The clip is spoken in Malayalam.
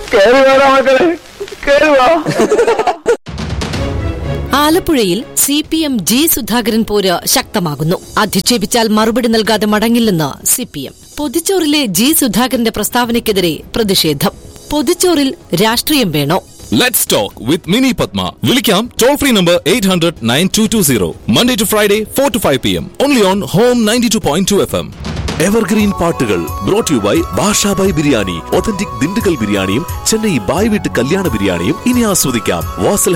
കേറി വാടാ മക്കളെ കേറി വാ ആലപ്പുഴയിൽ C P M G Sudhakaran പോര് ശക്തമാകുന്നു അധിക്ഷേപിച്ചാൽ മറുപടി നൽകാതെ മടങ്ങില്ലെന്ന് സി പി എം പൊതിച്ചോറിലെ ജി സുധാകരന്റെ പ്രസ്താവനയ്ക്കെതിരെ പ്രതിഷേധം പൊതിച്ചോറിൽ രാഷ്ട്രീയം വേണോ Let's talk with Mini Padma. Vilikam toll free number 800 9220. Monday to Friday, 4 to 5 p.m. Only on Home 92.2 FM. Evergreen പാട്ടുകൾ brought you by Bashabhai biryani authentic Dindigul ബിരിയാണിയും ചെന്നൈ ബായ് വീട്ട് കല്യാണ ബിരിയാണിയും ഇനി ആസ്വദിക്കാം വാസൽ